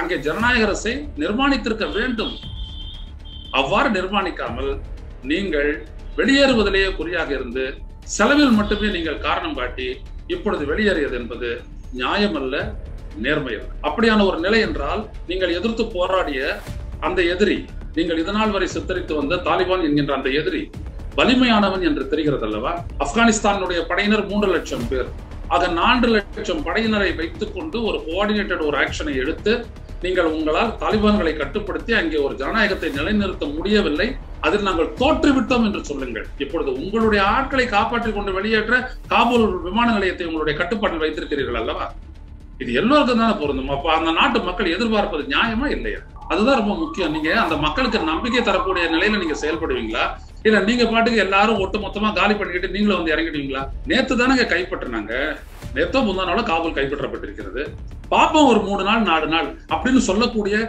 அங்கே ஜனநாயக அரசை நிர்மாணித்திருக்க வேண்டும் அவ்வாறு நிர்மாணிக்காமல் நீங்கள் வெளியேறுவதிலேயே குறியாக இருந்து செலவில் மட்டுமே நீங்கள் காரணம் காட்டி இப்பொழுது வெளியேறியது என்பது நியாயமல்ல நேர்மையல்ல அப்படியான ஒரு நிலை என்றால் நீங்கள் எதிர்த்து போராடிய அந்த எதிரி நீங்கள் இதனால் வரை சித்தரித்து வந்த தாலிபான் என்கின்ற அந்த எதிரி வலிமையானவன் என்று தெரிகிறது அல்லவா ஆப்கானிஸ்தானுடைய படையினர் மூன்று லட்சம் பேர் ஆக நான்கு லட்சம் படையினரை வைத்துக் கொண்டு ஒரு கோஆர்டினேட்டட் ஒரு ஆக்ஷனை எடுத்து நீங்கள் உங்களால் தாலிபான்களை கட்டுப்படுத்தி அங்கே ஒரு ஜனநாயகத்தை நிலைநிறுத்த முடியவில்லை அதில் நாங்கள் தோற்றுவிட்டோம் என்று சொல்லுங்கள் இப்பொழுது உங்களுடைய ஆட்களை காப்பாற்றிக் கொண்டு வெளியேற்ற காபூல் விமான நிலையத்தை உங்களுடைய கட்டுப்பாட்டில் வைத்திருக்கிறீர்கள் அல்லவா இது எல்லோருக்கும் தானே பொருந்தும் அப்ப அந்த நாட்டு மக்கள் எதிர்பார்ப்பது நியாயமா இல்லையா அதுதான் ரொம்ப முக்கியம் நீங்க அந்த மக்களுக்கு நம்பிக்கை தரக்கூடிய நிலையில நீங்க செயல்படுவீங்களா இல்ல நீங்க பாட்டுக்கு எல்லாரும் ஒட்டு மொத்தமா காலி பண்ணிக்கிட்டு நீங்களும் வந்து இறங்கிடுவீங்களா நேத்து தானங்க கைப்பற்றினாங்க நேத்தோ முந்தா நாளோ காபூல் கைப்பற்றப்பட்டிருக்கிறது பாப்போம் ஒரு மூணு நாள் நாலு நாள் அப்படின்னு சொல்லக்கூடிய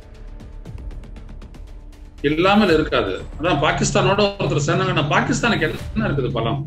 இல்லாமல் இருக்காது அதான் பாகிஸ்தானோட ஒருத்தர் சொன்னாங்கன்னா பாகிஸ்தானுக்கு என்ன இருக்குது பலம்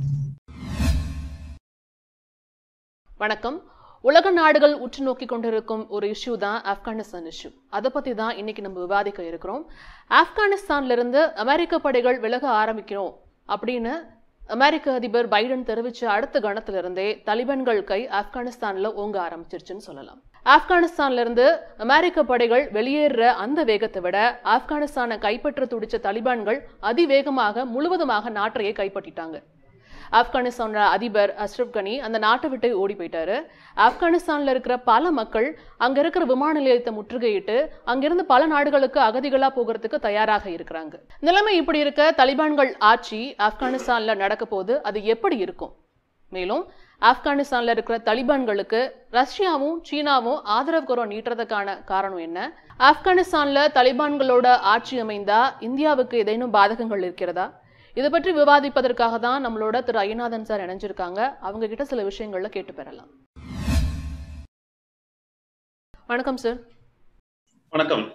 வணக்கம் உலக நாடுகள் உற்று நோக்கி கொண்டிருக்கும் ஒரு இஷ்யூ தான் ஆப்கானிஸ்தான் இஷ்யூ அதை பத்தி தான் இன்னைக்கு நம்ம விவாதிக்க இருக்கிறோம் ஆப்கானிஸ்தான்ல இருந்து அமெரிக்க படைகள் விலக ஆரம்பிக்கிறோம் அப்படின்னு அமெரிக்க அதிபர் பைடன் தெரிவிச்ச அடுத்த கணத்துல இருந்தே தலிபான்கள் கை ஆப்கானிஸ்தான்ல ஓங்க ஆரம்பிச்சிருச்சுன்னு சொல்லலாம் ஆப்கானிஸ்தான்ல இருந்து அமெரிக்க படைகள் வெளியேற அந்த வேகத்தை விட ஆப்கானிஸ்தானை கைப்பற்ற துடிச்ச தலிபான்கள் அதிவேகமாக முழுவதுமாக நாட்டையே கைப்பற்றிட்டாங்க ஆப்கானிஸ்தானோட அதிபர் அஷ்ரப் கனி அந்த நாட்டை விட்டு ஓடி போயிட்டாரு ஆப்கானிஸ்தான்ல இருக்கிற பல மக்கள் அங்க இருக்கிற விமான நிலையத்தை முற்றுகையிட்டு அங்கிருந்து பல நாடுகளுக்கு அகதிகளா போகிறதுக்கு தயாராக இருக்கிறாங்க நிலைமை இப்படி இருக்க தலிபான்கள் ஆட்சி ஆப்கானிஸ்தான்ல நடக்க போது அது எப்படி இருக்கும் மேலும் ஆப்கானிஸ்தான்ல இருக்கிற தலிபான்களுக்கு ரஷ்யாவும் சீனாவும் ஆதரவு குரம் நீட்டுறதுக்கான காரணம் என்ன ஆப்கானிஸ்தான்ல தலிபான்களோட ஆட்சி அமைந்தா இந்தியாவுக்கு ஏதேனும் பாதகங்கள் இருக்கிறதா இதை பற்றி விவாதிப்பதற்காக தான் நம்மளோட திரு ஐயநாதன் சார் இணைஞ்சிருக்காங்க அவங்க கிட்ட சில விஷயங்கள்ல கேட்டு பெறலாம் வணக்கம் சார் வணக்கம்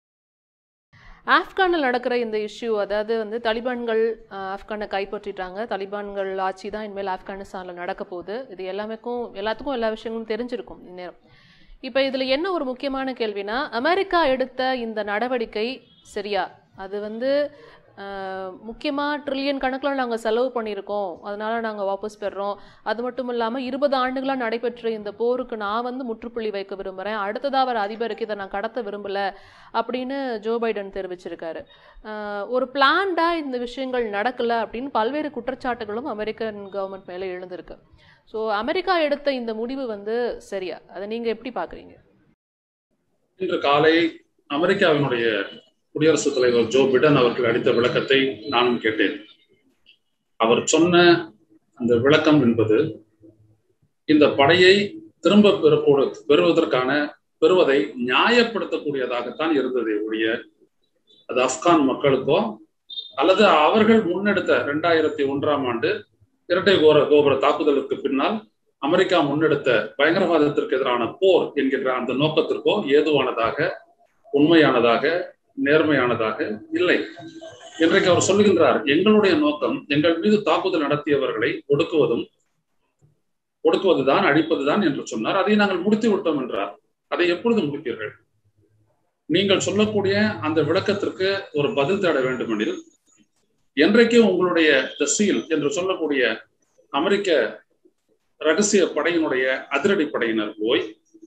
ஆப்கானில் நடக்கிற இந்த இஷ்யூ அதாவது வந்து தலிபான்கள் அஹ், ஆப்கானை கைப்பற்றிட்டாங்க தலிபான்கள் ஆட்சி தான் இனிமேல் ஆப்கானிஸ்தானில் நடக்க போகுது இது எல்லாமேக்கும் எல்லாத்துக்கும் எல்லா விஷயங்களும் தெரிஞ்சிருக்கும் இந்நேரம் இப்போ இதில் என்ன ஒரு முக்கியமான கேள்வினா அமெரிக்கா எடுத்த இந்த நடவடிக்கை சரியா அது வந்து முக்கியமாக ட்ரில்லியன் கணக்கில் நாங்கள் செலவு பண்ணியிருக்கோம் அதனால நாங்கள் வாபஸ் பெறுறோம் அது மட்டும் இல்லாமல் இருபது ஆண்டுகளாக நடைபெற்ற இந்த போருக்கு நான் வந்து முற்றுப்புள்ளி வைக்க விரும்புகிறேன் அடுத்ததாக வர அதிபருக்கு இதை நான் கடத்த விரும்பல அப்படின்னு ஜோ பைடன் தெரிவிச்சிருக்காரு ஆஹ் ஒரு பிளான்டாக இந்த விஷயங்கள் நடக்கல அப்படின்னு பல்வேறு குற்றச்சாட்டுகளும் அமெரிக்கன் கவர்மெண்ட் மேலே எழுந்திருக்கு ஸோ அமெரிக்கா எடுத்த இந்த முடிவு வந்து சரியா அதை நீங்கள் எப்படி பார்க்குறீங்க இன்று காலை அமெரிக்காவினுடைய குடியரசுத் தலைவர் ஜோ பிடன் அவர்கள் அளித்த விளக்கத்தை நானும் கேட்டேன் அவர் சொன்ன அந்த விளக்கம் என்பது இந்த படையை திரும்ப பெறப்போடு பெறுவதற்கான பெறுவதை நியாயப்படுத்தக்கூடியதாகத்தான் இருந்ததே ஒழிய அது ஆப்கான் மக்களுக்கோ அல்லது அவர்கள் முன்னெடுத்த இரண்டாயிரத்தி ஒன்றாம் ஆண்டு இரட்டை கோர கோபுர தாக்குதலுக்கு பின்னால் அமெரிக்கா முன்னெடுத்த பயங்கரவாதத்திற்கு எதிரான போர் என்கின்ற அந்த நோக்கத்திற்கோ ஏதுவானதாக உண்மையானதாக நேர்மையானதாக இல்லை இன்றைக்கு அவர் சொல்லுகின்றார் எங்களுடைய நோக்கம் எங்கள் மீது தாக்குதல் நடத்தியவர்களை ஒடுக்குவதும் ஒடுக்குவதுதான் அழிப்பதுதான் என்று சொன்னார் அதை நாங்கள் முடித்து விட்டோம் என்றார் அதை எப்பொழுது முடிப்பீர்கள் நீங்கள் சொல்லக்கூடிய அந்த விளக்கத்திற்கு ஒரு பதில் தேட வேண்டுமெனில் என்றைக்கு உங்களுடைய த சீல் என்று சொல்லக்கூடிய அமெரிக்க ரகசிய படையினுடைய அதிரடி படையினர் போய்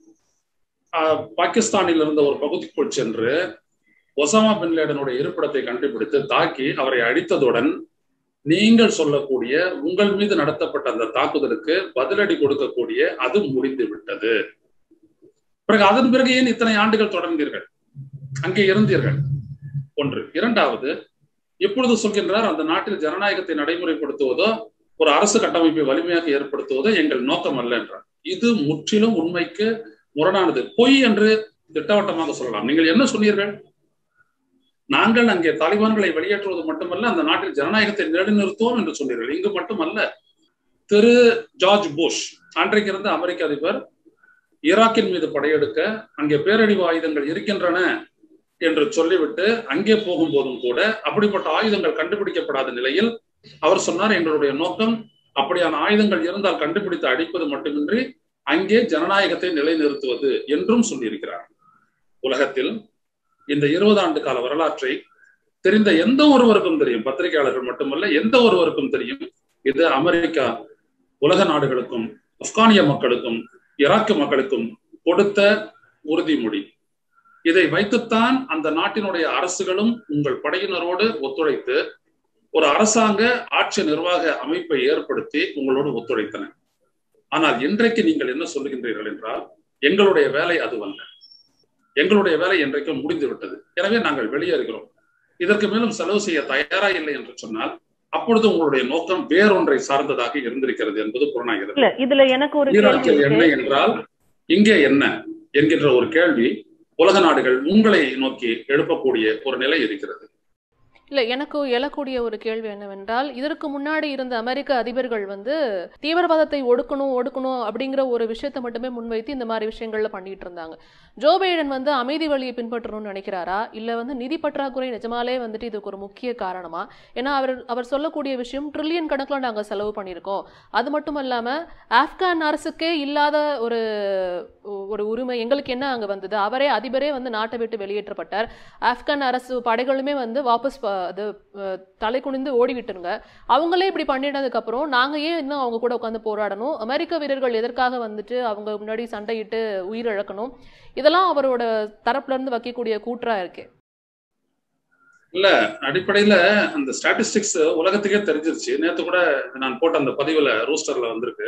பாகிஸ்தானில் இருந்த ஒரு பகுதிக்குள் சென்று ஒசாமா பின் லேடனுடைய இருப்பிடத்தை கண்டுபிடித்து தாக்கி அவரை அழித்ததுடன் நீங்கள் சொல்லக்கூடிய உங்கள் மீது நடத்தப்பட்ட அந்த தாக்குதலுக்கு பதிலடி கொடுக்கக்கூடிய அது முடிந்து விட்டது பிறகு அதன் பிறகு ஏன் இத்தனை ஆண்டுகள் தொடர்ந்தீர்கள் அங்கே இருந்தீர்கள் ஒன்று இரண்டாவது எப்பொழுது சொல்கின்றார் அந்த நாட்டில் ஜனநாயகத்தை நடைமுறைப்படுத்துவதோ ஒரு அரசு கட்டமைப்பை வலிமையாக ஏற்படுத்துவதோ எங்கள் நோக்கம் அல்ல என்றார் இது முற்றிலும் உண்மைக்கு முரணானது பொய் என்று திட்டவட்டமாக சொல்லலாம் நீங்கள் என்ன சொன்னீர்கள் நாங்கள் அங்கே தாலிபான்களை வெளியேற்றுவது மட்டுமல்ல அந்த நாட்டில் ஜனநாயகத்தை நிலைநிறுத்துவோம் என்று சொன்னீர்கள் இங்கு மட்டுமல்ல திரு ஜார்ஜ் புஷ் அன்றைக்கு இருந்த அமெரிக்க அதிபர் ஈராக்கின் மீது படையெடுக்க அங்கே பேரழிவு ஆயுதங்கள் இருக்கின்றன என்று சொல்லிவிட்டு அங்கே போகும்போதும் கூட அப்படிப்பட்ட ஆயுதங்கள் கண்டுபிடிக்கப்படாத நிலையில் அவர் சொன்னார் எங்களுடைய நோக்கம் அப்படியான ஆயுதங்கள் இருந்தால் கண்டுபிடித்து அடிப்பது மட்டுமின்றி அங்கே ஜனநாயகத்தை நிலைநிறுத்துவது என்றும் சொல்லியிருக்கிறார் உலகத்தில் இந்த இருபது ஆண்டு கால வரலாற்றை தெரிந்த எந்த ஒருவருக்கும் தெரியும் பத்திரிகையாளர்கள் மட்டுமல்ல எந்த ஒருவருக்கும் தெரியும் இது அமெரிக்கா உலக நாடுகளுக்கும் ஆப்கானிய மக்களுக்கும் ஈராக்கு மக்களுக்கும் கொடுத்த உறுதிமொழி இதை வைத்துத்தான் அந்த நாட்டினுடைய அரசுகளும் உங்கள் படையினரோடு ஒத்துழைத்து ஒரு அரசாங்க ஆட்சி நிர்வாக அமைப்பை ஏற்படுத்தி உங்களோடு ஒத்துழைத்தன ஆனால் இன்றைக்கு நீங்கள் என்ன சொல்லுகின்றீர்கள் என்றால் எங்களுடைய வேலை அதுவல்ல எங்களுடைய வேலை இன்றைக்கும் முடிந்து விட்டது எனவே நாங்கள் வெளியேறுகிறோம் இதற்கு மேலும் செலவு செய்ய தயாரா இல்லை என்று சொன்னால் அப்பொழுது உங்களுடைய நோக்கம் வேறொன்றை சார்ந்ததாக இருந்திருக்கிறது என்பது புலனாகிறது இல்ல இதுல எனக்கு ஒரு கேள்வி ஈராக்கில் என்ன இருக்கு என்றால் இங்கே என்ன என்கின்ற ஒரு கேள்வி உலக நாடுகள் உங்களை நோக்கி எழுப்பக்கூடிய ஒரு நிலை இருக்கிறது இல்ல எனக்கு எழக்கூடிய ஒரு கேள்வி என்னவென்றால் இதற்கு முன்னாடி இருந்த அமெரிக்க அதிபர்கள் வந்து தீவிரவாதத்தை ஒடுக்கணும் ஒடுக்கணும் அப்படிங்கிற ஒரு விஷயத்தை மட்டுமே முன்வைத்து இந்த மாதிரி விஷயங்கள்ல பண்ணிட்டு இருந்தாங்க ஜோ பைடன் வந்து அமைதி வழியை பின்பற்றணும்னு நினைக்கிறாரா இல்ல வந்து நிதி பற்றாக்குறை நிஜமாலே வந்துட்டு இதுக்கு ஒரு முக்கிய காரணமா ஏன்னா அவர் அவர் சொல்லக்கூடிய விஷயம் ட்ரில்லியன் கணக்குல நாங்க செலவு பண்ணியிருக்கோம் அது மட்டும் இல்லாம ஆப்கான் அரசுக்கே இல்லாத ஒரு ஒரு உரிமை எங்களுக்கு என்ன அங்க வந்தது அவரே அதிபரே வந்து நாட்டை விட்டு வெளியேற்றப்பட்டார் ஆப்கான் அரசு படைகளுமே வந்து வாபஸ் ப- அது அஹ், தலை குனிந்து ஓடி விட்டுருங்க அவங்களே இப்படி பண்ணிட்டதுக்கு அப்புறம் நாங்க ஏன் இன்னும் அவங்க கூட உட்காந்து போராடணும் அமெரிக்க வீரர்கள் எதற்காக வந்துட்டு அவங்க முன்னாடி சண்டையிட்டு உயிரிழக்கணும் இதெல்லாம் அவரோட தரப்புல இருந்து வைக்கக்கூடிய கூற்றா இருக்கு இல்ல அடிப்படையில அந்த ஸ்டாட்டிஸ்டிக்ஸ் உலகத்துக்கே தெரிஞ்சிருச்சு நேத்து கூட நான் போட்ட அந்த பதிவுல ரூஸ்டர்ல வந்திருக்கு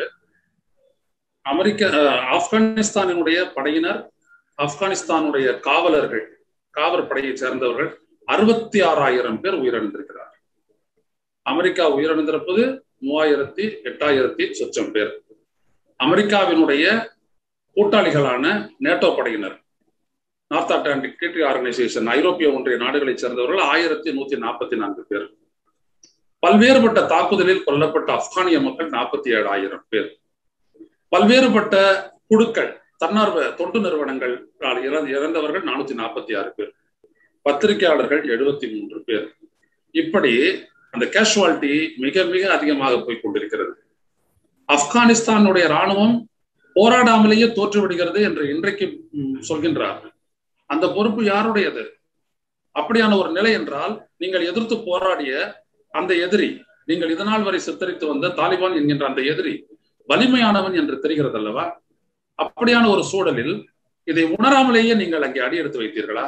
அமெரிக்க அஹ், ஆப்கானிஸ்தானினுடைய படையினர் ஆப்கானிஸ்தானுடைய காவலர்கள் காவல் படையை சேர்ந்தவர்கள் அறுபத்தி ஆறாயிரம் பேர் உயிரிழந்திருக்கிறார் அமெரிக்கா உயிரிழந்திருப்பது மூவாயிரத்தி எட்டாயிரத்தி சொச்சம் பேர் அமெரிக்காவினுடைய கூட்டாளிகளான நேட்டோ படையினர் நார்த் அட்லாண்டிக் ட்ரீட்டி ஆர்கனைசேஷன் ஐரோப்பிய ஒன்றிய நாடுகளைச் சேர்ந்தவர்கள் ஆயிரத்தி நூத்தி நாற்பத்தி நான்கு பேர் பல்வேறுபட்ட தாக்குதலில் கொல்லப்பட்ட ஆப்கானிய மக்கள் நாற்பத்தி ஏழாயிரம் பேர் பல்வேறுபட்ட குழுக்கள் தன்னார்வ தொண்டு நிறுவனங்கள் இறந்தவர்கள் நானூத்தி நாற்பத்தி ஆறு பேர் பத்திரிகையாளர்கள் எழுபத்தி மூன்று பேர் இப்படி அந்த கேஷுவாலிட்டி மிக மிக அதிகமாக போய் கொண்டிருக்கிறது ஆப்கானிஸ்தானுடைய ராணுவம் போராடாமலேயே தோற்றுவிடுகிறது என்று இன்றைக்கு ம், சொல்கின்றார் அந்த பொறுப்பு யாருடையது அப்படியான ஒரு நிலை என்றால் நீங்கள் எதிர்த்து போராடிய அந்த எதிரி நீங்கள் இதனால் வரை சித்தரித்து வந்த தாலிபான் என்கின்ற அந்த எதிரி வலிமையானவன் என்று தெரிகிறது அல்லவா அப்படியான ஒரு சூழலில் இதை உணராமலேயே நீங்கள் அங்கே அடியெடுத்து வைத்தீர்களா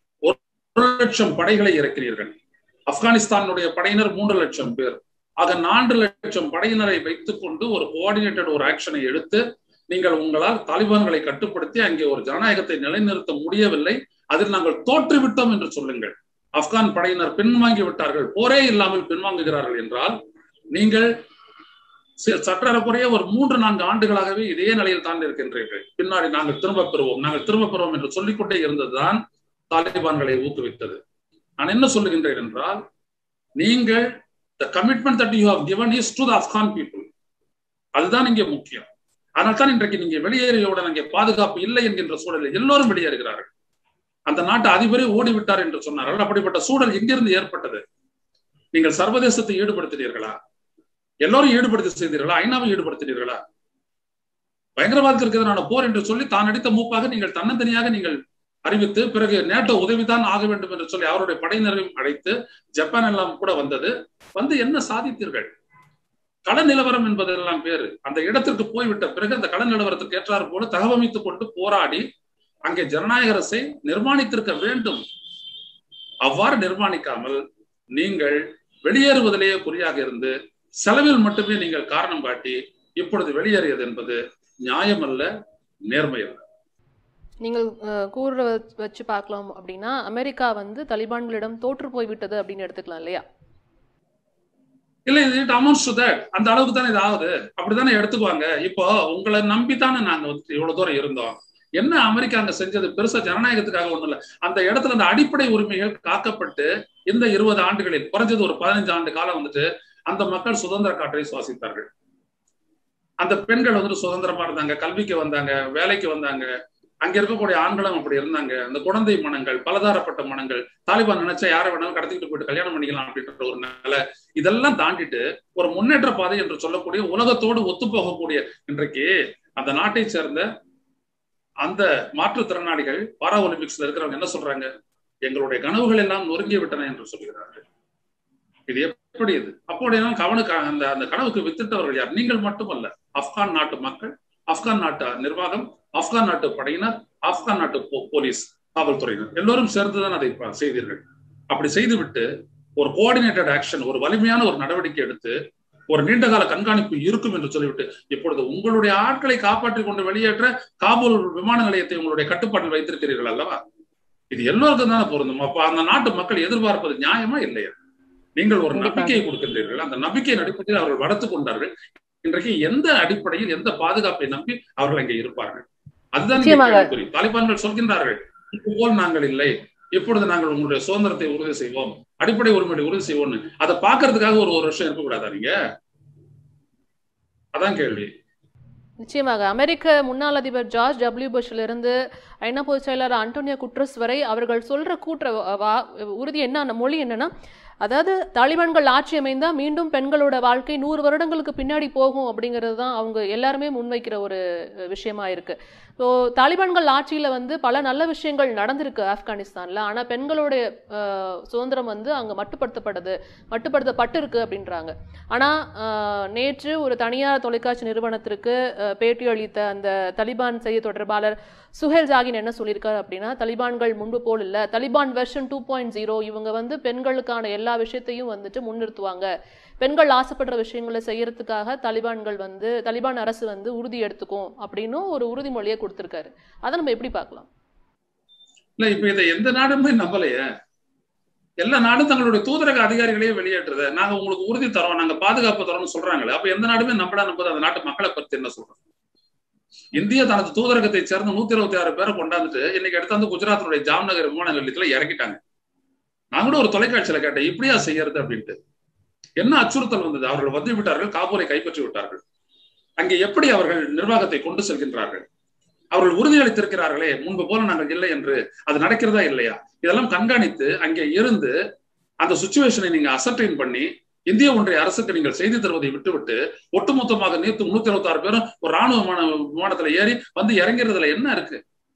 ஒரு லட்சம் படைகளை இறக்கிறீர்கள் ஆப்கானிஸ்தானுடைய படையினர் மூன்று லட்சம் பேர் ஆக நான்கு லட்சம் படையினரை வைத்துக் கொண்டு ஒரு கோஆர்டினேட்டட் ஒரு ஆக்ஷனை எடுத்து நீங்கள் உங்களால் தாலிபான்களை கட்டுப்படுத்தி அங்கே ஒரு ஜனநாயகத்தை நிலைநிறுத்த முடியவில்லை அதில் நாங்கள் தோற்றுவிட்டோம் என்று சொல்லுங்கள் ஆப்கான் படையினர் பின்வாங்கி விட்டார்கள் போரே இல்லாமல் பின்வாங்குகிறார்கள் என்றால் நீங்கள் சி- சற்றேறக்குறைய ஒரு மூன்று நான்கு ஆண்டுகளாகவே இதே நிலையில் தான் இருக்கின்றீர்கள் பின்னாடி நாங்கள் திரும்ப பெறுவோம் நாங்கள் திரும்ப பெறுவோம் என்று சொல்லிக்கொண்டே இருந்ததுதான் தாலிபான்களை ஊக்குவித்தது நான் என்ன சொல்லுகின்றேன் என்றால் நீங்கள் the commitment that you have given is to the Afghan people அதுதான் இங்கே முக்கியம் அதனால் தான் இன்றைக்கு நீங்க வெளியேறியவுடன் அங்கே பாதுகாப்பு இல்லை என்கின்ற சூழலில் எல்லோரும் வெளியேறுகிறார்கள் அந்த நாட்டு அதிபரே ஓடிவிட்டார் என்று சொன்னார்கள் அப்படிப்பட்ட சூழல் எங்கிருந்து ஏற்பட்டது நீங்கள் சர்வதேசத்தை ஈடுபடுத்தினீர்களா எல்லோரும் ஈடுபடுத்தி செய்தீர்களா ஐநாவை ஈடுபடுத்தினீர்களா பயங்கரவாதத்திற்கு எதிரான போர் என்று சொல்லி தான் அடித்த மூப்பாக நீங்கள் தன்னந்தனியாக நீங்கள் அறிவித்து பிறகு நேட்டோ உதவிதான் ஆக வேண்டும் என்று சொல்லி அவருடைய படையினரையும் அழைத்து ஜப்பான் எல்லாம் கூட வந்தது வந்து என்ன சாதித்தீர்கள் கள நிலவரம் என்பதெல்லாம் பேரு அந்த இடத்திற்கு போய்விட்ட பிறகு அந்த கள நிலவரத்திற்கு ஏற்றாறு போல தகவமைத்துக் கொண்டு போராடி அங்கே ஜனநாயக அரசை நிர்மாணித்திருக்க வேண்டும் அவ்வாறு நிர்மாணிக்காமல் நீங்கள் வெளியேறுவதிலேயே குறியாக இருந்து செலவில் மட்டுமே நீங்கள் காரணம் காட்டி இப்பொழுது வெளியேறியது என்பது நியாயமல்ல நேர்மையல்ல நீங்கள் அஹ், கூற வச்சு பார்க்கலாம் அப்படின்னா அமெரிக்கா வந்து தலிபான்களிடம் தோற்று போய்விட்டது அப்படின்னு எடுத்துக்கலாம் இல்லையா இல்ல இது இட் அமௌண்ட்ஸ் டு தட் அந்த அளவுக்கு தானே இது ஆகுது அப்படித்தானே எடுத்துக்குவாங்க இப்போ உங்களை நம்பி தானே நாங்க வந்து இவ்வளவு தூரம் இருந்தோம் என்ன அமெரிக்கா அங்க செஞ்சது பெருசா ஜனநாயகத்துக்காக ஒண்ணும் இல்ல அந்த இடத்துல அந்த அடிப்படை உரிமைகள் காக்கப்பட்டு இந்த இருபது ஆண்டுகளில் குறைஞ்சது ஒரு பதினஞ்சு ஆண்டு காலம் வந்துட்டு அந்த மக்கள் சுதந்திர காற்றை சுவாசித்தார்கள் அந்த பெண்கள் வந்துட்டு சுதந்திரமா இருந்தாங்க கல்விக்கு வந்தாங்க வேலைக்கு வந்தாங்க அங்க இருக்கக்கூடிய ஆண்களும் அப்படி இருந்தாங்க அந்த குழந்தை மனங்கள் பலதாரப்பட்ட மனங்கள் தாலிபான் நினைச்சா யாரை வேணாலும் கடத்திக்கிட்டு போயிட்டு கல்யாணம் பண்ணிக்கலாம் அப்படின்ற ஒரு நிலை இதெல்லாம் தாண்டிட்டு ஒரு முன்னேற்ற பாதை என்று சொல்லக்கூடிய உலகத்தோடு ஒத்து போகக்கூடிய இன்றைக்கு அந்த நாட்டை சேர்ந்த அந்த மாற்றுத்திறனாளிகள் பாரா ஒலிம்பிக்ஸ்ல இருக்கிறவங்க என்ன சொல்றாங்க எங்களுடைய கனவுகள் எல்லாம் நொறுங்கி விட்டன என்று சொல்கிறார்கள் இது எப்படி இது அப்படின்னா கவனுக்கு அந்த அந்த கனவுக்கு வித்திட்டவர்கள் யார் நீங்கள் மட்டுமல்ல ஆப்கான் நாட்டு மக்கள் ஆப்கான் நாட்டு நிர்வாகம் ஆப்கான் நாட்டு படையினர் ஆப்கான் நாட்டு போலீஸ் காவல்துறையினர் எல்லோரும் சேர்ந்துதான் அதை செய்தீர்கள் அப்படி செய்துவிட்டு ஒரு கோஆர்டினேட்டட் ஆக்ஷன் ஒரு வலிமையான ஒரு நடவடிக்கை எடுத்து ஒரு நீண்டகால கண்காணிப்பு இருக்கும் என்று சொல்லிவிட்டு இப்பொழுது உங்களுடைய ஆட்களை காப்பாற்றிக் கொண்டு வெளியேற்ற காபூல் விமான நிலையத்தை உங்களுடைய கட்டுப்பாட்டில் வைத்திருக்கிறீர்கள் அல்லவா இது எல்லோருக்கும் தானே பொருந்தும் அப்ப அந்த நாட்டு மக்கள் எதிர்பார்ப்பது நியாயமா இல்லையா நீங்கள் ஒரு நம்பிக்கையை கொடுக்கின்றீர்கள் அந்த நம்பிக்கையின் அடிப்படையில் அவர்கள் வளர்த்து கொண்டார்கள் இன்றைக்கு எந்த அடிப்படையில் எந்த பாதுகாப்பை நம்பி அவர்கள் அங்கே இருப்பார்கள் அதுதான் தாலிபான்கள் சொல்கின்றார்கள் இது போல் நாங்கள் இல்லை இப்பொழுது நாங்கள் உங்களுடைய சுதந்திரத்தை உறுதி செய்வோம் அடிப்படை உரிமையை உறுதி செய்வோம்னு அதை பாக்குறதுக்காக ஒரு ஒரு வருஷம் இருக்கக்கூடாதா நீங்க அதான் கேள்வி நிச்சயமாக அமெரிக்க முன்னாள் அதிபர் ஜார்ஜ் டபிள்யூ புஷ்ல இருந்து ஐநா பொதுச் செயலாளர் அண்டோனியா குட்ரஸ் வரை அவர்கள் சொல்ற கூற்ற உறுதி என்ன மொழி என்னன்னா அதாவது தாலிபான்கள் ஆட்சி அமைந்தா மீண்டும் பெண்களோட வாழ்க்கை நூறு வருடங்களுக்கு பின்னாடி போகும் அப்படிங்கிறது தான் அவங்க எல்லாருமே முன்வைக்கிற ஒரு விஷயமா இருக்கு ஸோ தாலிபான்கள் ஆட்சியில் வந்து பல நல்ல விஷயங்கள் நடந்திருக்கு ஆப்கானிஸ்தானில் ஆனால் பெண்களுடைய சுதந்திரம் வந்து அங்கே மட்டுப்படுத்தப்படுது மட்டுப்படுத்தப்பட்டு இருக்கு அப்படின்றாங்க ஆனால் நேற்று ஒரு தனியார் தொலைக்காட்சி நிறுவனத்திற்கு பேட்டி அளித்த அந்த தலிபான் செய்தி தொடர்பாளர் சுஹேல் ஜாகின் என்ன சொல்லியிருக்காரு அப்படின்னா தலிபான்கள் முன்பு போல் இல்லை Taliban version two point zero இவங்க வந்து பெண்களுக்கான எல்லா விஷயத்தையும் வந்துட்டு முன்னிறுத்துவாங்க பெண்கள் ஆசைப்படுற விஷயங்களை செய்யறதுக்காக தலிபான்கள் வந்து தலிபான் அரசு வந்து உறுதி எடுத்துக்கும் அப்படின்னு ஒரு உறுதிமொழியை கொடுத்திருக்காரு அதை நம்ம எப்படி பார்க்கலாம் இல்ல இப்ப இதை எந்த நாடுமே நம்பலையே எல்லா நாடும் தங்களுடைய தூதரக அதிகாரிகளையே வெளியேற்றுத நாங்க உங்களுக்கு உறுதி தரோம் நாங்க பாதுகாப்பு தரோம்னு சொல்றாங்களே அப்ப எந்த நாடுமே நம்படா நம்பது அந்த நாட்டு மக்களை பத்தி என்ன சொல்றோம் இந்தியா தனது தூதரகத்தை சேர்ந்த நூத்தி இருபத்தி ஆறு பேரை கொண்டாந்துட்டு இன்னைக்கு எடுத்தாந்து குஜராத்தினுடைய ஜாம்நகர் விமான நிலையத்துல இறக்கிட்டாங்க நான் கூட ஒரு தொலைக்காட்சியில கேட்டேன் இப்படியா செய்யறது அப்படின்ட்டு என்ன அச்சுறுத்தல் வந்தது அவர்கள் வந்து விட்டார்கள் காபூலை கைப்பற்றி விட்டார்கள் அங்கே எப்படி அவர்கள் நிர்வாகத்தை கொண்டு செல்கின்றார்கள் அவர்கள் உறுதியளித்திருக்கிறார்களே முன்பு போல நாங்கள் இல்லை என்று அது நடக்கிறதா இல்லையா இதெல்லாம் கண்காணித்து அங்கே இருந்து அந்த சுச்சுவேஷனை நீங்க அசர்டைன் பண்ணி இந்திய ஒன்றிய அரசுக்கு நீங்கள் செய்தி தருவதை விட்டுவிட்டு ஒட்டுமொத்தமாக நேற்று முன்னூத்தி இருபத்தி ஆறு பேரும் ஒரு ராணுவ விமான விமானத்துல ஏறி வந்து இறங்கிறதுல என்ன இருக்கு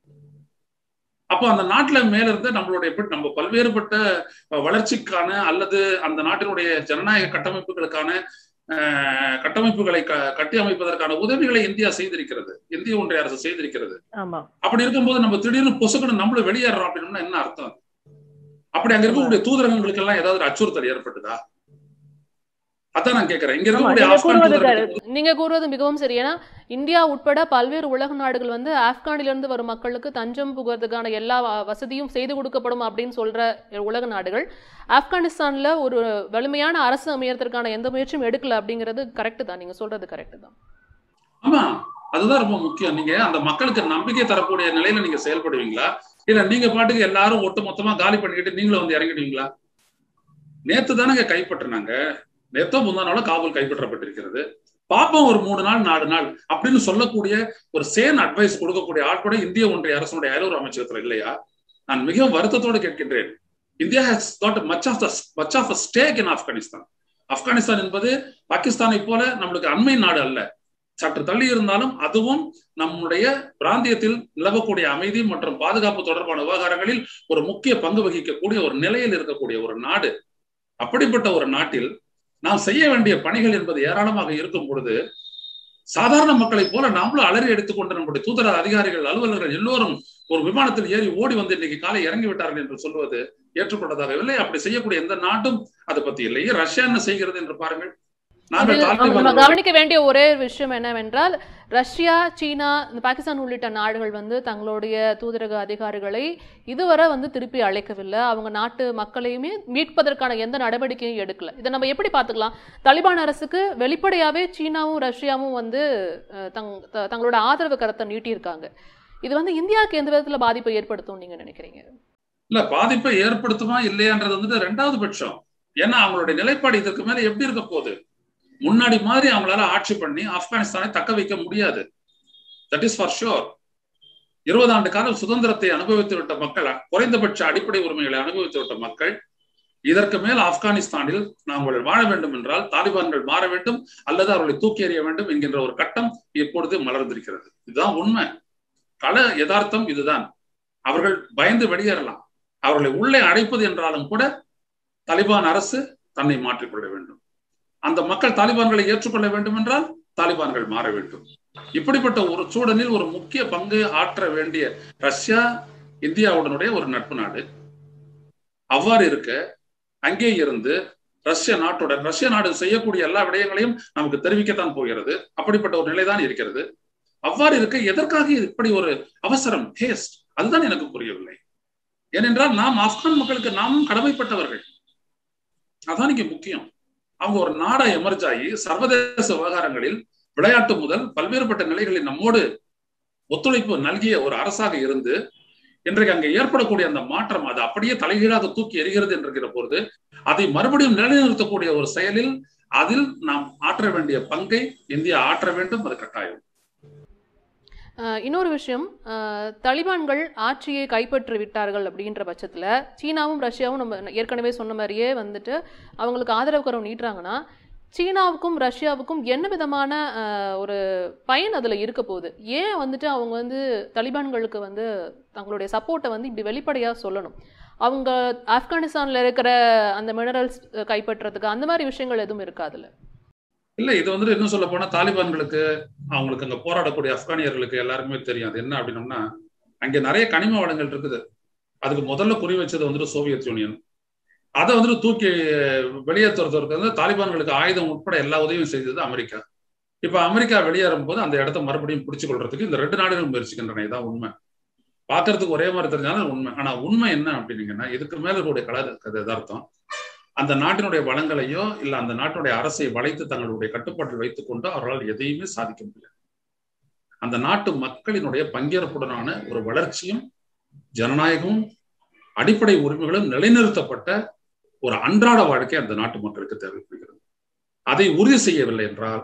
அப்போ அந்த நாட்டுல மேல இருந்து நம்மளுடைய நம்ம பல்வேறுபட்ட வளர்ச்சிக்கான அல்லது அந்த நாட்டினுடைய ஜனநாயக கட்டமைப்புகளுக்கான கட்டமைப்புகளை கட்டி அமைப்பதற்கான உதவிகளை இந்தியா செய்திருக்கிறது இந்திய ஒன்றிய அரசு செய்திருக்கிறது அப்படி இருக்கும்போது நம்ம திடீர்னு பொசுக்கணும் நம்மளும் வெளியேறோம் அப்படின்னா என்ன அர்த்தம் அப்படி அங்க இருக்கக்கூடிய தூதரகங்களுக்கு எல்லாம் ஏதாவது அச்சுறுத்தல் ஏற்பட்டுதா அதான் நான் கேட்கிறேன் இங்க இருக்கக்கூடிய நீங்க கூறுவது மிகவும் சரி ஏன்னா இந்தியா உட்பட பல்வேறு உலக நாடுகள் வந்து ஆப்கானிலிருந்து வரும் மக்களுக்கு தஞ்சம் புகுறதுக்கான எல்லா வசதியும் செய்து கொடுக்கப்படும் அப்படின்னு சொல்ற உலக நாடுகள் ஆப்கானிஸ்தான்ல ஒரு வலிமையான அரசு அமையறதுக்கான எந்த முயற்சியும் எடுக்கல அப்படிங்கிறது கரெக்ட் தான் நீங்க சொல்றது கரெக்ட் தான் ஆமா அதுதான் ரொம்ப முக்கியம் நீங்க அந்த மக்களுக்கு நம்பிக்கை தரக்கூடிய நிலையில நீங்க செயல்படுவீங்களா இல்ல நீங்க பாட்டுக்கு எல்லாரும் ஒட்டு மொத்தமா காலி பண்ணிக்கிட்டு நீங்களும் வந்து இறங்கிடுவீங்களா நேத்து தானங்க கைப்பற்றினாங்க நேத்தோ முந்தா நாளோ காவல் கைப்பற்றப்பட்டிருக்கிறது பாப்போம் ஒரு மூணு நாள் நாலு நாள் அப்படின்னு சொல்லக்கூடிய ஒரு சேன் அட்வைஸ் கொடுக்கக்கூடிய ஆள் கூட இந்திய ஒன்றிய அரசுடைய அயலூர் அமைச்சகத்துல இல்லையா நான் மிகவும் வருத்தத்தோடு கேட்கின்றேன் India has got much of the much of stake in Afghanistan Afghanistan என்பது பாகிஸ்தானை போல நம்மளுக்கு அண்மை நாடு அல்ல சற்று தள்ளி இருந்தாலும் அதுவும் நம்முடைய பிராந்தியத்தில் நிலவக்கூடிய அமைதி மற்றும் பாதுகாப்பு தொடர்பான விவகாரங்களில் ஒரு முக்கிய பங்கு வகிக்கக்கூடிய ஒரு நிலையில் இருக்கக்கூடிய ஒரு நாடு அப்படிப்பட்ட ஒரு நாட்டில் நாம் செய்ய வேண்டிய பணிகள் என்பது ஏராளமாக இருக்கும் பொழுது சாதாரண மக்களைப் போல நாமளும் அலறி எடுத்துக்கொண்டு நம்முடைய தூதர அதிகாரிகள் அலுவலர்கள் எல்லோரும் ஒரு விமானத்தில் ஏறி ஓடி வந்து இன்னைக்கு காலை இறங்கி விட்டார்கள் என்று சொல்வது ஏற்றுக்கொண்டதாக இல்லை அப்படி செய்யக்கூடிய எந்த நாட்டும் அதை பத்தி இல்லையே ரஷ்யா என்ன செய்கிறது என்று பாருங்கள் நம்ம கவனிக்க வேண்டிய ஒரே விஷயம் என்னவென்றால் ரஷ்யா சீனா இந்த பாகிஸ்தான் உள்ளிட்ட நாடுகள் வந்து தங்களுடைய தூதரக அதிகாரிகளை இதுவரை வந்து திருப்பி அழைக்கவில்லை அவங்க நாட்டு மக்களையுமே மீட்பதற்கான எந்த நடவடிக்கையும் எடுக்கல இதை நம்ம எப்படி பார்த்துக்கலாம் தலிபான் அரசுக்கு வெளிப்படையாவே சீனாவும் ரஷ்யாவும் வந்து தங் தங்களோட ஆதரவு கரத்தை நீட்டியிருக்காங்க இது வந்து இந்தியாவுக்கு எந்த விதத்துல பாதிப்பை ஏற்படுத்தும் நீங்க நினைக்கிறீங்க இல்ல பாதிப்பை ஏற்படுத்துமா இல்லையான்றது வந்துட்டு ரெண்டாவது பட்சம் ஏன்னா அவங்களுடைய நிலைப்பாடு இதற்கு மேல எப்படி இருக்க போகுது முன்னாடி மாதிரி அவங்களால ஆட்சி பண்ணி ஆப்கானிஸ்தானை தக்க வைக்க முடியாது தட் இஸ் ஃபார் ஷுர் இருபது ஆண்டு காலம் சுதந்திரத்தை அனுபவித்து விட்ட மக்கள் குறைந்தபட்ச அடிப்படை உரிமைகளை அனுபவித்து விட்ட மக்கள் இதற்கு மேல் ஆப்கானிஸ்தானில் நாங்கள் வாழ வேண்டும் என்றால் தாலிபான்கள் மாற வேண்டும் அல்லது அவர்களை தூக்கி எறிய வேண்டும் என்கின்ற ஒரு கட்டம் இப்பொழுது மலர்ந்திருக்கிறது இதுதான் உண்மை கள யதார்த்தம் இதுதான் அவர்கள் பயந்து வெளியேறலாம் அவர்களை உள்ளே அடைப்பது என்றாலும் கூட தாலிபான் அரசு தன்னை மாற்றிக்கொள்ள வேண்டும் அந்த மக்கள் தாலிபான்களை ஏற்றுக்கொள்ள வேண்டும் என்றால் தாலிபான்கள் மாற வேண்டும் இப்படிப்பட்ட ஒரு சூழலில் ஒரு முக்கிய பங்கு ஆற்ற வேண்டிய ரஷ்யா இந்தியாவுடனுடைய ஒரு நட்பு நாடு அவ்வாறு இருக்க அங்கே இருந்து ரஷ்ய நாட்டுடன் ரஷ்ய நாடு செய்யக்கூடிய எல்லா விடயங்களையும் நமக்கு தெரிவிக்கத்தான் போகிறது அப்படிப்பட்ட ஒரு நிலைதான் இருக்கிறது அவ்வாறு இருக்க எதற்காக இப்படி ஒரு அவசரம் ஹேஸ்ட் அதுதான் எனக்கு புரியவில்லை ஏனென்றால் நாம் ஆப்கான் மக்களுக்கு நாமும் கடமைப்பட்டவர்கள் அதான் இங்க முக்கியம் அவங்க ஒரு நாடா எமர்ஜ் ஆகி சர்வதேச விவகாரங்களில் விளையாட்டு முதல் பல்வேறுபட்ட நிலைகளில் நம்மோடு ஒத்துழைப்பு நல்கிய ஒரு அரசாக இருந்து இன்றைக்கு அங்கே ஏற்படக்கூடிய அந்த மாற்றம் அது அப்படியே தலைகீழாக தூக்கி எறிகிறது என்கிற பொழுது அதை மறுபடியும் நிலைநிறுத்தக்கூடிய ஒரு செயலில் அதில் நாம் ஆற்ற வேண்டிய பங்கை இந்தியா ஆற்ற வேண்டும் அது கட்டாயம் இன்னொரு விஷயம் தலிபான்கள் ஆட்சியை கைப்பற்றி விட்டார்கள் அப்படின்ற பட்சத்தில் சீனாவும் ரஷ்யாவும் நம்ம ஏற்கனவே சொன்ன மாதிரியே வந்துட்டு அவங்களுக்கு ஆதரவு கரம் நீட்டுறாங்கன்னா சீனாவுக்கும் ரஷ்யாவுக்கும் என்ன விதமான ஒரு பயன் அதில் இருக்க போகுது ஏன் வந்துட்டு அவங்க வந்து தலிபான்களுக்கு வந்து தங்களுடைய சப்போர்ட்டை வந்து இப்படி வெளிப்படையாக சொல்லணும் அவங்க ஆப்கானிஸ்தானில் இருக்கிற அந்த மினரல்ஸ் கைப்பற்றுறதுக்கு அந்த மாதிரி விஷயங்கள் எதுவும் இருக்காதுல்ல இல்ல இது வந்துட்டு இன்னும் சொல்ல போனா தாலிபான்களுக்கு அவங்களுக்கு அங்க போராடக்கூடிய ஆப்கானியர்களுக்கு எல்லாருக்குமே தெரியும் அது என்ன அப்படின்னம்னா அங்க நிறைய கனிம வளங்கள் இருக்குது அதுக்கு முதல்ல குறி வச்சது வந்துட்டு சோவியத் யூனியன் அதை வந்துட்டு தூக்கி வெளியேற்றுறதுக்கு வந்து தாலிபான்களுக்கு ஆயுதம் உட்பட எல்லா உதவியும் செய்தது அமெரிக்கா இப்ப அமெரிக்கா வெளியேறும் போது அந்த இடத்த மறுபடியும் பிடிச்சு கொள்றதுக்கு இந்த ரெண்டு நாடுகளும் முயற்சிக்கின்றன இதான் உண்மை பாக்குறதுக்கு ஒரே மாதிரி தெரிஞ்சாலும் உண்மை ஆனா உண்மை என்ன அப்படின்னீங்கன்னா இதுக்கு மேல இருக்கக்கூடிய கலர் யதார்த்தம் அந்த நாட்டினுடைய வளங்களையோ இல்ல அந்த நாட்டினுடைய அரசை வளைத்து தங்களுடைய கட்டுப்பாட்டில் வைத்துக் கொண்டு அவர்களால் எதையுமே சாதிக்க முடியாது அந்த நாட்டு மக்களினுடைய பங்கேற்புடனான ஒரு வளர்ச்சியும் ஜனநாயகமும் அடிப்படை உரிமைகளும் நிலைநிறுத்தப்பட்ட ஒரு அன்றாட வாழ்க்கை அந்த நாட்டு மக்களுக்கு தேவைப்படுகிறது அதை உறுதி செய்யவில்லை என்றால்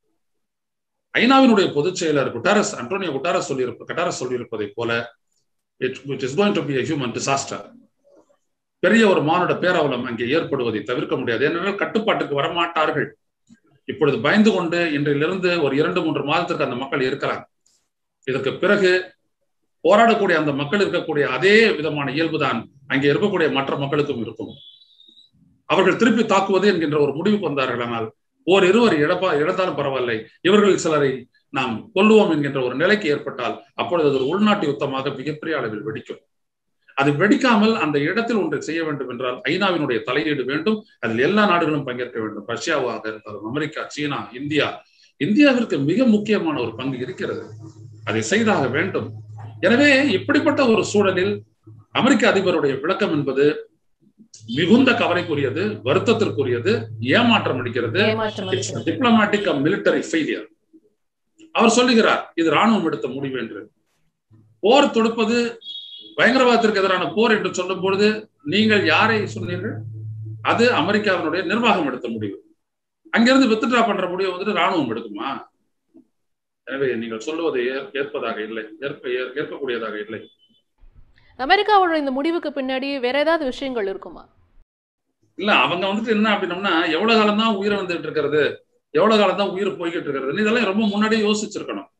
ஐநாவினுடைய பொதுச் செயலர் குட்டாரஸ் அன்டோனியோ குட்டாரஸ் சொல்லியிருப்ப கட்டாரஸ் சொல்லியிருப்பதை போல it is going to be human disaster பெரிய ஒரு மானுட பேரவலம் அங்கே ஏற்படுவதை தவிர்க்க முடியாது ஏனென்றால் கட்டுப்பாட்டுக்கு வரமாட்டார்கள் இப்பொழுது பயந்து கொண்டு இன்றிலிருந்து ஒரு இரண்டு மூன்று மாதத்திற்கு அந்த மக்கள் இருக்கிறாங்க இதற்கு பிறகு போராடக்கூடிய அந்த மக்கள் இருக்கக்கூடிய அதே விதமான இயல்புதான் அங்கே இருக்கக்கூடிய மற்ற மக்களுக்கும் இருக்கும் அவர்கள் திருப்பி தாக்குவது என்கின்ற ஒரு முடிவுக்கு வந்தார்கள் ஆனால் ஓர் இருவர் இழப்பா இழந்தாலும் பரவாயில்லை இவர்கள் சிலரை நாம் கொல்லுவோம் என்கின்ற ஒரு நிலைக்கு ஏற்பட்டால் அப்பொழுது அது ஒரு உள்நாட்டு யுத்தமாக மிகப்பெரிய அளவில் வெடிக்கும் அது வெடிக்காமல் அந்த இடத்தில் ஒன்றை செய்ய வேண்டும் என்றால் ஐநாவினுடைய தலையீடு வேண்டும் அதில் எல்லா நாடுகளும் பங்கேற்க வேண்டும் ரஷ்யாவாக இருந்தாலும் அமெரிக்கா சீனா இந்தியா இந்தியாவிற்கு மிக முக்கியமான ஒரு பங்கு இருக்கிறது அதை செய்தாக வேண்டும் எனவே இப்படிப்பட்ட ஒரு சூழலில் அமெரிக்க அதிபருடைய விளக்கம் என்பது மிகுந்த கவலைக்குரியது வருத்தத்திற்குரியது ஏமாற்றம் அளிக்கிறது டிப்ளமேட்டிக் மிலிட்டரி ஃபெயிலியர் அவர் சொல்லுகிறார் இது ராணுவம் எடுத்த முடிவு என்று போர் தொடுப்பது பயங்கரவாதத்திற்கு எதிரான போர் என்று சொல்லும் பொழுது நீங்கள் யாரை சொன்னீர்கள் அது அமெரிக்காவினுடைய நிர்வாகம் எடுத்த முடிவு அங்கிருந்து வித்ட்ரா பண்ற முடிவு வந்துட்டு ராணுவம் எடுக்குமா எனவே நீங்கள் சொல்லுவதை ஏற்பதாக இல்லை ஏற்ப ஏற்கக்கூடியதாக இல்லை அமெரிக்காவோட இந்த முடிவுக்கு பின்னாடி வேற ஏதாவது விஷயங்கள் இருக்குமா இல்ல அவங்க வந்துட்டு என்ன அப்படின்னம்னா எவ்வளவு காலம் தான் உயிரை வந்துட்டு இருக்கிறது எவ்வளவு காலம் தான் உயிர் போய்கிட்டு இருக்கிறது இதெல்லாம் ரொம்ப முன்னாடியே யோசிச்சிருக்கணும்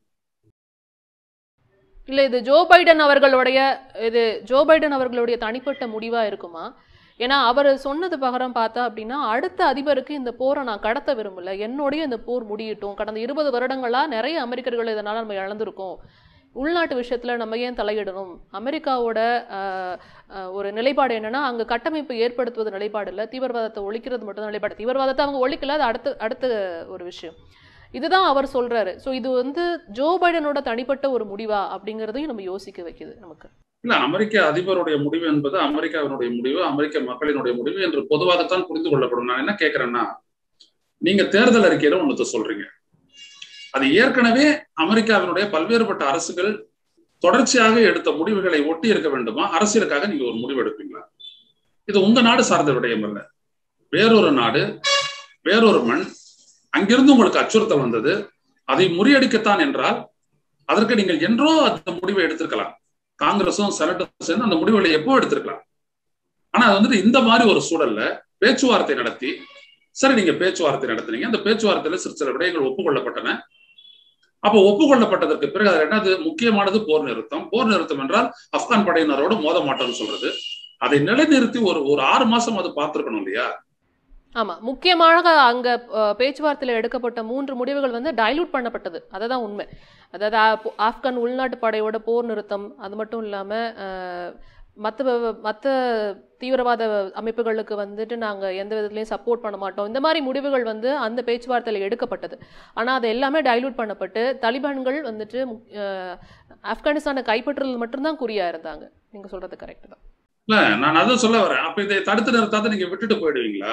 இல்ல இது ஜோ பைடன் அவர்களுடைய இது ஜோ பைடன் அவர்களுடைய தனிப்பட்ட முடிவா இருக்குமா ஏன்னா அவர் சொன்னது பகரம் பார்த்தா அப்படின்னா அடுத்த அதிபருக்கு இந்த போரை நான் கடத்த விரும்பல என்னுடைய இந்த போர் முடியட்டும் கடந்த இருபது வருடங்களா நிறைய அமெரிக்கர்கள் இதனால நம்ம இழந்திருக்கோம் உள்நாட்டு விஷயத்துல நம்ம ஏன் தலையிடணும் அமெரிக்காவோட ஒரு நிலைப்பாடு என்னன்னா அங்க கட்டமைப்பு ஏற்படுத்துவது நிலைப்பாடு இல்லை தீவிரவாதத்தை ஒழிக்கிறது மட்டும் நிலைப்பாடு தீவிரவாதத்தை அவங்க ஒழிக்கல அது அடுத்த அடுத்த ஒரு விஷயம் இதுதான் அவர் சொல்றாரு ஸோ இது வந்து ஜோ பைடனோட தனிப்பட்ட ஒரு முடிவா அப்படிங்கிறதையும் நம்ம யோசிக்க வைக்குது நமக்கு இல்ல அமெரிக்க அதிபருடைய முடிவு என்பது அமெரிக்காவினுடைய முடிவு அமெரிக்க மக்களினுடைய முடிவு என்று பொதுவாகத்தான் புரிந்து கொள்ளப்படும் நான் என்ன கேட்கிறேன்னா நீங்க தேர்தல் அறிக்கையில ஒன்னத்தை சொல்றீங்க அது ஏற்கனவே அமெரிக்காவினுடைய பல்வேறுபட்ட அரசுகள் தொடர்ச்சியாக எடுத்த முடிவுகளை ஒட்டி இருக்க வேண்டுமா அரசியலுக்காக நீங்க ஒரு முடிவு எடுப்பீங்களா இது உங்க நாடு சார்ந்த விடயம் அல்ல வேறொரு நாடு வேறொரு மண் அங்கிருந்து உங்களுக்கு அச்சுறுத்தல் வந்தது அதை முறியடிக்கத்தான் என்றால் அதற்கு நீங்கள் என்றோ அந்த முடிவை எடுத்திருக்கலாம் காங்கிரஸும் செனட்டும் சேர்ந்து அந்த முடிவுகளை எப்போ எடுத்திருக்கலாம் ஆனா அது வந்துட்டு இந்த மாதிரி ஒரு சூழல்ல பேச்சுவார்த்தை நடத்தி சரி நீங்க பேச்சுவார்த்தை நடத்தினீங்க அந்த பேச்சுவார்த்தையில சிறு சில விடயங்கள் ஒப்புக்கொள்ளப்பட்டன அப்போ ஒப்புக்கொள்ளப்பட்டதற்கு பிறகு அது என்னது முக்கியமானது போர் நிறுத்தம் போர் நிறுத்தம் என்றால் ஆப்கான் படையினரோடு மோத மாட்டோம்னு சொல்றது அதை நிலைநிறுத்தி ஒரு ஒரு ஆறு மாசம் அது பார்த்திருக்கணும் இல்லையா ஆமா முக்கியமாக அங்க அஹ், பேச்சுவார்த்தையில எடுக்கப்பட்ட மூன்று முடிவுகள் வந்து டைலூட் பண்ணப்பட்டது அதுதான் உண்மை அதாவது ஆப்- ஆப்கான் உள்நாட்டு படையோட போர் நிறுத்தம் அது மட்டும் இல்லாம அஹ், மத்த வ- மத்த தீவிரவாத அமைப்புகளுக்கு வந்துட்டு நாங்க எந்த விதத்துலயும் சப்போர்ட் பண்ண மாட்டோம் இந்த மாதிரி முடிவுகள் வந்து அந்த பேச்சுவார்த்தையில எடுக்கப்பட்டது ஆனா அது எல்லாமே டைலூட் பண்ணப்பட்டு தலிபான்கள் வந்துட்டு முக்- அஹ், ஆப்கானிஸ்தானை கைப்பற்றுறது மட்டும்தான் குறியா இருந்தாங்க நீங்க சொல்றது கரெக்ட் தான் இல்ல நான் அதான் சொல்ல வரேன் அப்ப இதை தடுத்து நிறுத்தாத நீங்க விட்டுட்டு போயிடுவீங்களா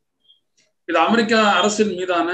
இது அமெரிக்கா அரசின் மீதான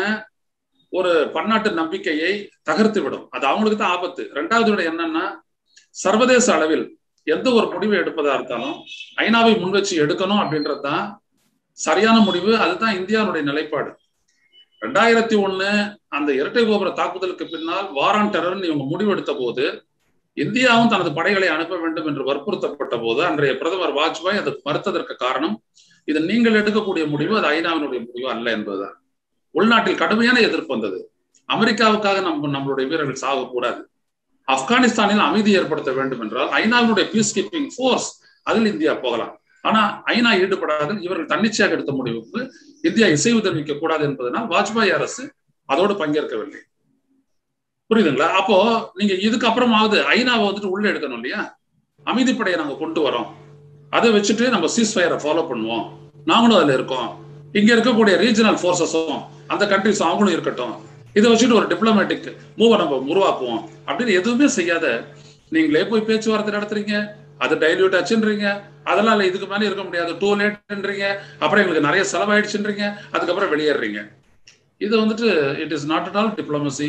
ஒரு பன்னாட்டு நம்பிக்கையை தகர்த்து விடும் அது அவங்களுக்கு தான் ஆபத்து ரெண்டாவது விட என்னன்னா சர்வதேச அளவில் எந்த ஒரு முடிவை எடுப்பதா இருந்தாலும் ஐநாவை முன் வச்சு எடுக்கணும் அப்படின்றது தான் சரியான முடிவு அதுதான் இந்தியாவுடைய நிலைப்பாடு ரெண்டாயிரத்தி ஒண்ணு அந்த இரட்டை கோபுர தாக்குதலுக்கு பின்னால் வாரான் டெரர்னு இவங்க முடிவெடுத்த போது இந்தியாவும் தனது படைகளை அனுப்ப வேண்டும் என்று வற்புறுத்தப்பட்ட போது அன்றைய பிரதமர் வாஜ்பாய் அது மறுத்ததற்கு காரணம் இது நீங்கள் எடுக்கக்கூடிய முடிவு அது ஐநாவினுடைய முடிவு அல்ல என்பதுதான் உள்நாட்டில் கடுமையான எதிர்ப்பு வந்தது அமெரிக்காவுக்காக நம்ம நம்மளுடைய வீரர்கள் சாகக்கூடாது ஆப்கானிஸ்தானில் அமைதி ஏற்படுத்த வேண்டும் என்றால் ஐநாவினுடைய பீஸ் கீப்பிங் ஃபோர்ஸ் அதில் இந்தியா போகலாம் ஆனா ஐநா ஈடுபடாத இவர்கள் தன்னிச்சையாக எடுத்த முடிவுக்கு இந்தியா இசைவு தெரிவிக்க கூடாது என்பதனால் வாஜ்பாய் அரசு அதோடு பங்கேற்கவில்லை புரியுதுங்களா அப்போ நீங்க இதுக்கு அப்புறமாவது ஐநாவை வந்துட்டு உள்ள எடுக்கணும் இல்லையா அமைதிப்படையை நாங்க கொண்டு வரோம் அதை வச்சுட்டு நம்ம சீஸ் ஃபயரை ஃபாலோ பண்ணுவோம் நாங்களும் அதுல இருக்கோம் இங்க இருக்கக்கூடிய ரீஜனல் ஃபோர்ஸஸும் அந்த கண்ட்ரிஸ் அவங்களும் இருக்கட்டும் இதை வச்சுட்டு ஒரு டிப்ளமேட்டிக் மூவை நம்ம உருவாக்குவோம் அப்படின்னு எதுவுமே செய்யாத நீங்களே போய் பேச்சுவார்த்தை நடத்துறீங்க அது டைல்யூட் ஆச்சுன்றீங்க அதெல்லாம் இல்லை இதுக்கு மேலே இருக்க முடியாது டூ லேட்ன்றீங்க அப்புறம் எங்களுக்கு நிறைய செலவாயிடுச்சுன்றீங்க அதுக்கப்புறம் வெளியேறீங்க இது வந்துட்டு it is not at all diplomacy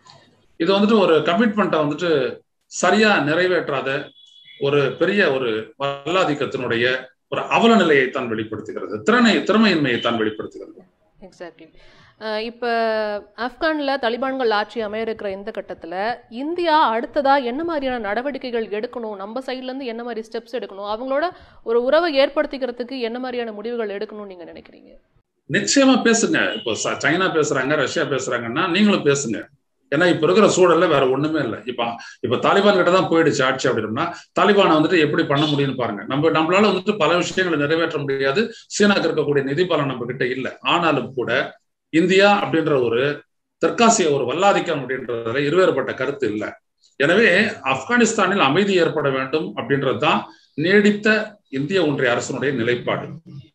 இது வந்துட்டு ஒரு கமிட்மெண்ட்டை வந்துட்டு சரியா நிறைவேற்றாத ஒரு பெரிய ஒரு வல்லாதிக்கத்தினுடைய ஒரு அவல நிலையை தான் வெளிப்படுத்துகிறது திறனை திறமையின்மையை தான் வெளிப்படுத்துகிறது எக்ஸாக்ட்லி இப்போ ஆப்கானில் தலிபான்கள் ஆட்சி அமைய இருக்கிற இந்த கட்டத்தில் இந்தியா அடுத்ததா என்ன மாதிரியான நடவடிக்கைகள் எடுக்கணும் நம்ம சைட்லேருந்து என்ன மாதிரி ஸ்டெப்ஸ் எடுக்கணும் அவங்களோட ஒரு உறவை ஏற்படுத்திக்கிறதுக்கு என்ன மாதிரியான முடிவுகள் எடுக்கணும்னு நீங்கள் நினைக்கிறீங்க நிச்சயமா பேசுங்க இப்போ ச- சைனா பேசுறாங்க ரஷ்யா பேசுறாங்கன்னா நீங்களும் பேசுங்க ஏன்னா இப்ப இருக்கிற சூழல்ல வேற ஒண்ணுமே இல்லை இப்ப இப்ப தாலிபான் கிட்ட தான் போயிடுச்சு ஆட்சி அப்படின்னா தாலிபானை வந்துட்டு எப்படி பண்ண முடியும்னு பாருங்க நம்ம நம்மளால வந்துட்டு பல விஷயங்களை நிறைவேற்ற முடியாது சீனாக்கு இருக்கக்கூடிய நிதி பலம் நம்ம கிட்ட இல்லை ஆனாலும் கூட இந்தியா அப்படின்ற ஒரு தெற்காசிய ஒரு வல்லாதிக்கம் அப்படின்றதுல இருவேறுபட்ட கருத்து இல்லை எனவே ஆப்கானிஸ்தானில் அமைதி ஏற்பட வேண்டும் அப்படின்றதுதான் நீடித்த இந்திய ஒன்றிய அரசனுடைய நிலைப்பாடு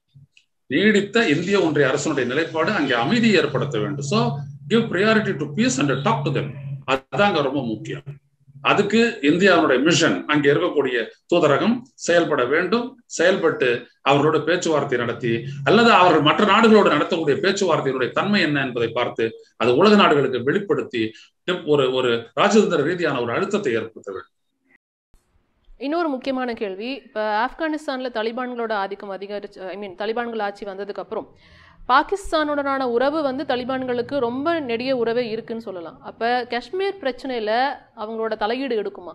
நீடித்த இந்திய ஒன்றிய அரசனுடைய நிலைப்பாடு அங்கே அமைதி ஏற்படுத்த வேண்டும் so give priority to peace and talk to them அதுதாங்க ரொம்ப முக்கியம் அதுக்கு இந்தியாவுடைய மிஷன் அங்கே இருக்கக்கூடிய தூதரகம் செயல்பட வேண்டும் செயல்பட்டு அவர்களோட பேச்சுவார்த்தை நடத்தி அல்லது அவர்கள் மற்ற நாடுகளோடு நடத்தக்கூடிய பேச்சுவார்த்தையினுடைய தன்மை என்ன என்பதை பார்த்து அது உலக நாடுகளுக்கு வெளிப்படுத்தி ஒரு ஒரு ராஜதந்திர ரீதியான ஒரு அழுத்தத்தை ஏற்படுத்த வேண்டும் இன்னொரு முக்கியமான கேள்வி இப்போ ஆப்கானிஸ்தானில் தலிபான்களோட ஆதிக்கம் அதிகரிச்சு ஐ மீன் தலிபான்கள் ஆட்சி வந்ததுக்கு அப்புறம் பாகிஸ்தானுடனான உறவு வந்து தலிபான்களுக்கு ரொம்ப நெடிய உறவே இருக்குன்னு சொல்லலாம் அப்போ காஷ்மீர் பிரச்சனையில அவங்களோட தலையீடு எடுக்குமா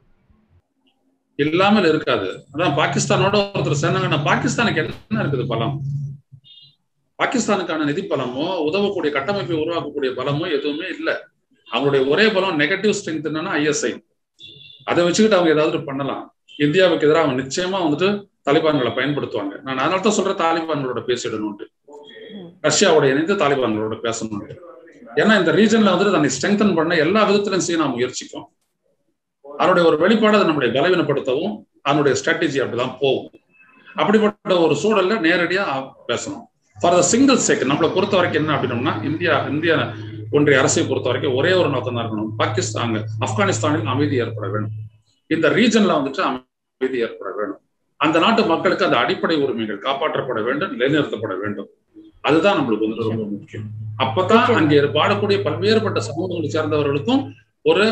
இல்லாமல் இருக்காது அதான் பாகிஸ்தானோட ஒருத்தர் சேர்ந்தாங்கன்னா பாகிஸ்தானுக்கு என்ன இருக்குது பலம் பாகிஸ்தானுக்கான நிதி பலமோ உதவக்கூடிய கட்டமைப்பை உருவாக்கக்கூடிய பலமோ எதுவுமே இல்லை அவங்களுடைய ஒரே பலம் நெகட்டிவ் ஸ்ட்ரென்த் என்னன்னா ஐஎஸ்ஐ அதை வச்சுக்கிட்டு அவங்க ஏதாவது பண்ணலாம் இந்தியாவுக்கு எதிராக அவங்க நிச்சயமா வந்துட்டு தாலிபான்களை பயன்படுத்துவாங்க நான் அதனால தான் சொல்றேன் தாலிபான்களோட பேசிடணும்ட்டு ரஷ்யாவோட இணைந்து தாலிபான்களோட பேசணும்ட்டு ஏன்னா இந்த ரீஜன்ல வந்துட்டு தன்னை ஸ்ட்ரெங்தன் பண்ண எல்லா விதத்திலும் சீனா முயற்சிக்கும் அதனுடைய ஒரு வெளிப்பாடு அதை நம்முடைய பலவீனப்படுத்தவும் அதனுடைய ஸ்ட்ராட்டஜி அப்படிதான் போகும் அப்படிப்பட்ட ஒரு சூழல்ல நேரடியா பேசணும் ஃபார் த சிங்கிள் சேக் நம்மளை பொறுத்த வரைக்கும் என்ன அப்படின்னோம்னா இந்தியா இந்திய ஒன்றிய அரசை பொறுத்த வரைக்கும் ஒரே ஒரு நோக்கம் தான் இருக்கணும் பாகிஸ்தான் ஆப்கானிஸ்தானில் அமைதி ஏற்பட வேண்டும் இந்த ரீஜன்ல வந்துட்டு அமைதி ஏற்பட வேண்டும் அந்த நாட்டு மக்களுக்கு அந்த அடிப்படை உரிமைகள் காப்பாற்றப்பட வேண்டும் நிலைநிறுத்தப்பட வேண்டும் அதுதான் நம்மளுக்கு வந்து ரொம்ப முக்கியம் அப்பதான் அங்கே வாழக்கூடிய பல்வேறுபட்ட சமூகங்களை சேர்ந்தவர்களுக்கும் ஒரு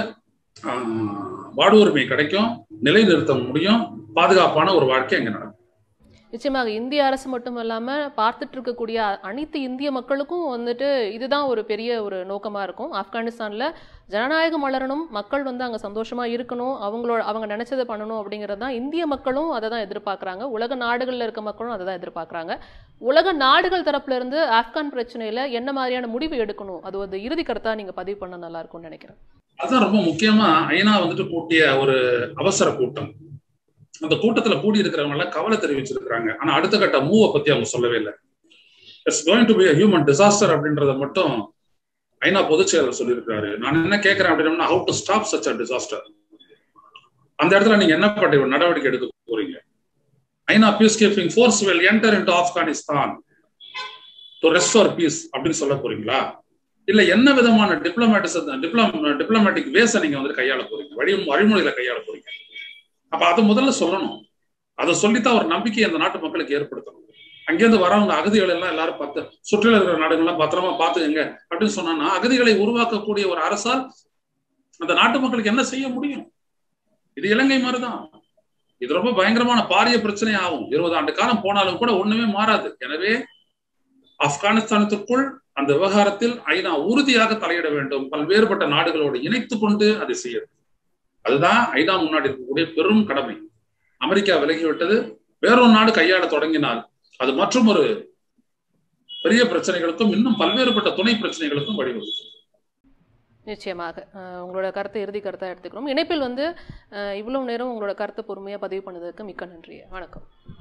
வாழ்வுரிமை கிடைக்கும் நிலைநிறுத்த முடியும் பாதுகாப்பான ஒரு வாழ்க்கை அங்க நடக்கும் நிச்சயமாக இந்திய அரசு மட்டும் இல்லாம பார்த்துட்டு இருக்கக்கூடிய அ- அனைத்து இந்திய மக்களுக்கும் வந்துட்டு இதுதான் ஒரு பெரிய ஒரு நோக்கமா இருக்கும் ஆப்கானிஸ்தான்ல ஜனநாயகம் வளரணும் மக்கள் வந்து அங்க சந்தோஷமா இருக்கணும் அவங்களோட அவங்க நினைச்சதை பண்ணணும் அப்படிங்கிறது தான் இந்திய மக்களும் அதை தான் எதிர்பார்க்கறாங்க உலக நாடுகள்ல இருக்க மக்களும் அதை தான் எதிர்பார்க்கறாங்க உலக நாடுகள் தரப்புல இருந்து ஆப்கான் பிரச்சனையில என்ன மாதிரியான முடிவு எடுக்கணும் அது ஒரு இறுதி கருத்தா நீங்க பதிவு பண்ண நல்லா இருக்கும்னு நினைக்கிறேன் அதுதான் ரொம்ப முக்கியமா ஐநா வந்துட்டு கூட்டிய ஒரு அவசர கூட்டம் அந்த கூட்டத்துல கூடி இருக்கிறவங்க எல்லாம் கவலை தெரிவிச்சிருக்கிறாங்க ஆனா அடுத்த கட்ட மூவை பத்தி அவங்க சொல்லவே இல்லை it's going to be human disaster அப்படின்றத மட்டும் ஐநா பொதுச் செயலர் சொல்லியிருக்காரு நான் என்ன கேட்கிறேன் அப்படின்னா how to stop such a disaster அந்த இடத்துல நீங்க என்ன பண்ண நடவடிக்கை எடுக்க போறீங்க ஐநா peace keeping force will enter into Afghanistan to restore peace அப்படின்னு சொல்ல போறீங்களா இல்ல என்ன விதமான டிப்ளமேட்டிஸ் டிப்ளமேட்டிக் வேஸை நீங்க வந்து கையாள போறீங்க வழி வழிமுறைகளை கையாள போறீங்க அப்ப அதை முதல்ல சொல்லணும் அதை சொல்லித்தான் ஒரு நம்பிக்கை அந்த நாட்டு மக்களுக்கு ஏற்படுத்தணும் அங்கேருந்து வரவங்க அகதிகள் எல்லாம் எல்லாரும் பத்து சுற்றில இருக்கிற நாடுகள்லாம் பத்திரமா பாத்துக்கங்க அப்படின்னு சொன்னா அகதிகளை உருவாக்கக்கூடிய ஒரு அரசால் அந்த நாட்டு மக்களுக்கு என்ன செய்ய முடியும் இது இலங்கை மாதிரிதான் இது ரொம்ப பயங்கரமான பாரிய பிரச்சனை ஆகும் இருபது ஆண்டு காலம் போனாலும் கூட ஒண்ணுமே மாறாது எனவே ஆப்கானிஸ்தானத்திற்குள் அந்த விவகாரத்தில் ஐநா உறுதியாக தலையிட வேண்டும் பல்வேறுபட்ட நாடுகளோடு இணைத்து கொண்டு அதை செய்யணும் அதுதான் ஐநா முன்னாடி இருக்கக்கூடிய பெரும் கடமை அமெரிக்கா விலகிவிட்டது வேறொரு நாடு கையாள தொடங்கினால் அது மற்றும் ஒரு பெரிய பிரச்சனைகளுக்கும் இன்னும் பல்வேறுபட்ட துணை பிரச்சனைகளுக்கும் வழிவகுக்கும் நிச்சயமாக அஹ் உங்களோட கருத்தை இறுதி கருத்தா எடுத்துக்கிறோம் இணைப்பில் வந்து அஹ் இவ்வளவு நேரம் உங்களோட கருத்தை பொறுமையா பதிவு பண்ணதுக்கு மிக்க நன்றி வணக்கம்